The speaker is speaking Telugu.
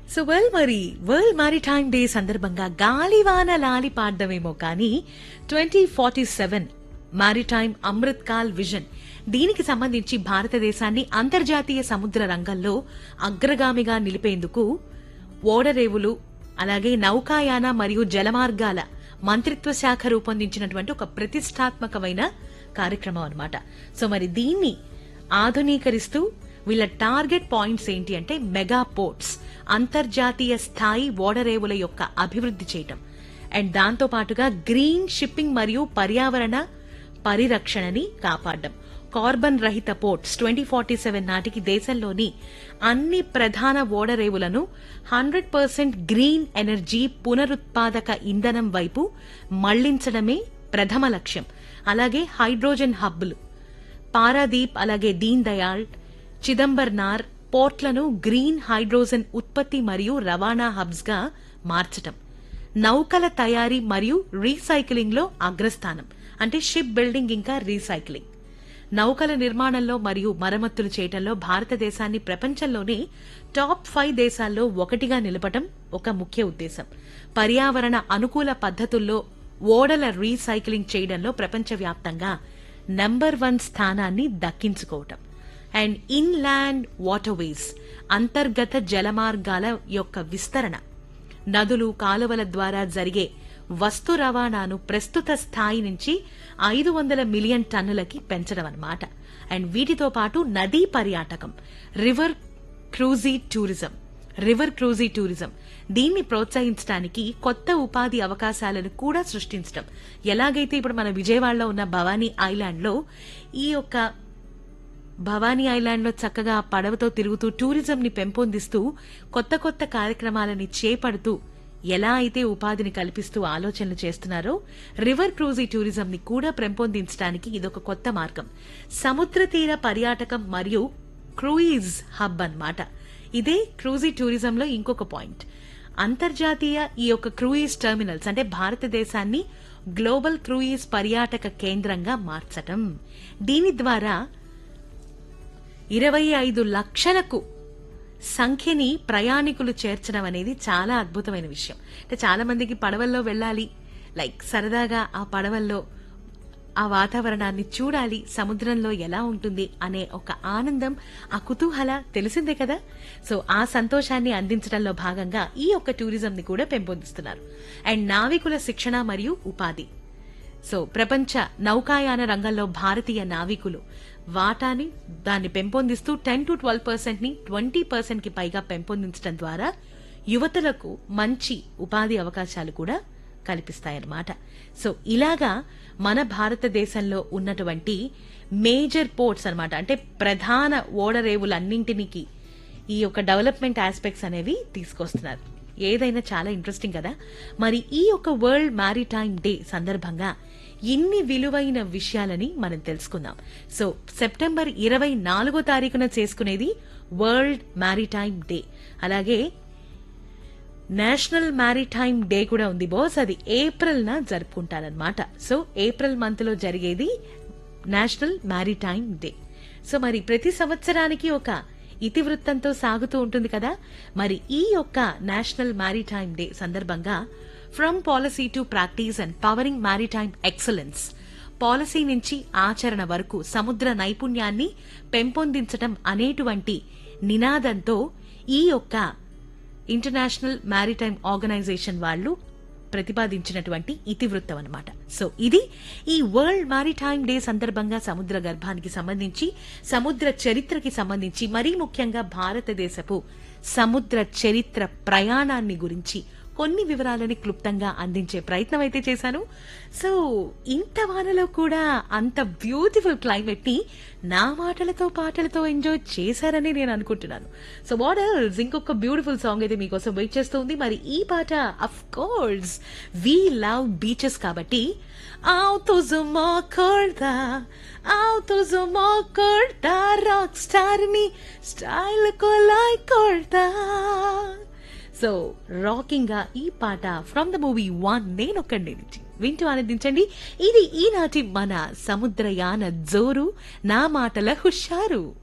సో వెల్ మరి వరల్డ్ మారిటైమ్ డే సందర్భంగా గాలివాన లాలి పాడ్డమేమో కానీ twenty forty seven maritime Amrit Kaal vision దీనికి సంబంధించి భారతదేశాన్ని అంతర్జాతీయ సముద్ర రంగంలో అగ్రగామిగా నిలిపేందుకు ఓడరేవులు అలాగే నౌకాయాన మరియు జలమార్గాల మంత్రిత్వ శాఖ రూపొందించినటువంటి ఒక ప్రతిష్టాత్మకమైన కార్యక్రమం అన్నమాట సో మరి దీన్ని ఆధునీకరిస్తూ వీళ్ళ టార్గెట్ పాయింట్స్ ఏంటి అంటే మెగా పోర్ట్స్ అంతర్జాతీయ స్థాయి ఓడరేవుల యొక్క అభివృద్ధి చేయటం అండ్ దాంతో పాటుగా గ్రీన్ షిప్పింగ్ మరియు పర్యావరణ పరిరక్షణని కాపాడడం కార్బన్ రహిత పోర్ట్స్ ట్వంటీ ఫార్టీ సెవెన్ నాటికి దేశంలోని అన్ని ప్రధాన ఓడరేవులను హండ్రెడ్ పర్సెంట్ గ్రీన్ ఎనర్జీ పునరుత్పాదక ఇంధనం వైపు మళ్లించడమే ప్రథమ లక్ష్యం అలాగే హైడ్రోజన్ హబ్బులు పారాదీప్ అలాగే దీన్ దయాళ్ చిదంబర్నార్ పోర్ట్లను గ్రీన్ హైడ్రోజన్ ఉత్పత్తి మరియు రవాణా హబ్స్ గా మార్చటం నౌకల తయారీ మరియు రీసైక్లింగ్ లో అగ్రస్థానం అంటే షిప్ బిల్డింగ్ ఇంకా రీసైక్లింగ్ నౌకల నిర్మాణంలో మరియు మరమ్మతులు చేయటంలో భారతదేశాన్ని ప్రపంచంలోనే టాప్ ఫైవ్ దేశాల్లో ఒకటిగా నిలపటం ఒక ముఖ్య ఉద్దేశం పర్యావరణ అనుకూల పద్ధతుల్లో ఓడల రీసైక్లింగ్ చేయడంలో ప్రపంచవ్యాప్తంగా నంబర్ వన్ స్థానాన్ని దక్కించుకోవటం అండ్ ఇన్లాండ్ వాటర్వేస్ అంతర్గత జలమార్గాల యొక్క విస్తరణ నదులు కాలువల ద్వారా జరిగే వస్తు రవాణాను ప్రస్తుత స్థాయి నుంచి ఐదు వందల మిలియన్ టన్నులకి పెంచడం అన్నమాట అండ్ వీటితో పాటు నదీ పర్యాటకం river cruise tourism river cruise tourism దీన్ని ప్రోత్సహించడానికి కొత్త ఉపాధి అవకాశాలను కూడా సృష్టించడం ఎలాగైతే ఇప్పుడు మన విజయవాడలో ఉన్న భవానీ ఐలాండ్ లో ఈ యొక్క భవానీ ఐలాండ్ లో చక్కగా పడవతో తిరుగుతూ టూరిజం ని పెంపొందిస్తూ కొత్త కొత్త కార్యక్రమాలని చేపడుతూ ఎలా అయితే ఉపాధిని కల్పిస్తూ ఆలోచనలు చేస్తున్నారో రివర్ క్రూజీ టూరిజం ని కూడా పెంపొందించడానికి ఇదొక కొత్త మార్గం సముద్ర తీర పర్యాటకం మరియు క్రూయిజ్ హబ్ అన్నమాట ఇదే క్రూజీ టూరిజంలో ఇంకొక పాయింట్ అంతర్జాతీయ ఈ యొక్క క్రూయిజ్ టెర్మినల్స్ అంటే భారతదేశాన్ని గ్లోబల్ క్రూయిజ్ పర్యాటక కేంద్రంగా మార్చటం దీని ద్వారా ఇరవై ఐదు లక్షలకు సంఖ్యని ప్రయాణికులు చేర్చడం అనేది చాలా అద్భుతమైన విషయం అంటే చాలా మందికి పడవల్లో వెళ్ళాలి లైక్ సరదాగా ఆ పడవల్లో ఆ వాతావరణాన్ని చూడాలి సముద్రంలో ఎలా ఉంటుంది అనే ఒక ఆనందం ఆ కుతూహల తెలిసిందే కదా సో ఆ సంతోషాన్ని అందించడంలో భాగంగా ఈ యొక్క టూరిజం ని కూడా పెంపొందిస్తున్నారు అండ్ నావికుల శిక్షణ మరియు ఉపాధి సో ప్రపంచ నౌకాయాన రంగంలో భారతీయ నావికులు వాటాని దాన్ని పెంపొందిస్తూ టెన్ టు ట్వెల్వ్ పర్సెంట్ ని ట్వంటీ పర్సెంట్ కి పైగా పెంపొందించడం ద్వారా యువతలకు మంచి ఉపాధి అవకాశాలు కూడా కల్పిస్తాయన్నమాట సో ఇలాగా మన భారతదేశంలో ఉన్నటువంటి మేజర్ పోర్ట్స్ అన్నమాట అంటే ప్రధాన ఓడరేవులన్నింటినికి ఈ యొక్క డెవలప్మెంట్ ఆస్పెక్ట్స్ అనేవి తీసుకొస్తున్నారు ఏదైనా చాలా ఇంట్రెస్టింగ్ కదా మరి ఈ యొక్క వరల్డ్ మ్యారిటైమ్ డే సందర్భంగా ఇన్ని విలువైన విషయాలని మనం తెలుసుకుందాం సో సెప్టెంబర్ ఇరవై నాలుగో తారీఖున చేసుకునేది వరల్డ్ మ్యారిటైమ్ డే అలాగే నేషనల్ మ్యారిటైమ్ డే కూడా ఉంది బాస్ అది ఏప్రిల్ న జరుపుకుంటారనమాట సో ఏప్రిల్ మంత్ లో జరిగేది నేషనల్ మ్యారిటైమ్ డే సో మరి ప్రతి సంవత్సరానికి ఒక ఇతివృత్తంతో సాగుతూ ఉంటుంది కదా మరి ఈ యొక్క నేషనల్ మ్యారిటైమ్ డే సందర్భంగా from policy to practice and powering maritime excellence policy నుంచి ఆచరణ వరకు సముద్ర నైపుణ్యాన్ని పెంపొందించటం అనేటువంటి నినాదంతో ఈ యొక్క ఇంటర్నేషనల్ మ్యారిటైమ్ ఆర్గనైజేషన్ వాళ్ళు ప్రతిపాదించినటువంటి ఇతివృత్తం అన్నమాట సో ఇది ఈ వరల్డ్ మ్యారిటైమ్ డే సందర్భంగా సముద్ర గర్భానికి సంబంధించి సముద్ర చరిత్రకి సంబంధించి మరీ ముఖ్యంగా భారతదేశపు సముద్ర చరిత్ర ప్రయాణాన్ని గురించి కొన్ని వివరాలని క్లుప్తంగా అందించే ప్రయత్నం అయితే చేశాను సో ఇంత వానలో కూడా అంత బ్యూటిఫుల్ క్లైమేట్ ని నా మాటలతో పాటలతో ఎంజాయ్ చేశారని నేను అనుకుంటున్నాను సో వాట్ ఎల్స్ ఇంకొక బ్యూటిఫుల్ సాంగ్ అయితే మీకోసం వెయిట్ చేస్తుంది మరి ఈ పాట of course we love beaches కాబట్టి అవుతుజుమో కొడతా అవుతుజుమో కొడతా రాక్ స్టార్ ని స్టైల్ కొలాయ్ కొడతా సో రాకింగ్ గా ఈ పాట ఫ్రమ్ ద మూవీ వన్ నేనొక్కండి నుంచి వింటూ ఆనందించండి ఇది ఈనాటి మన సముద్రయాన జోరు నా మాటల హుషారు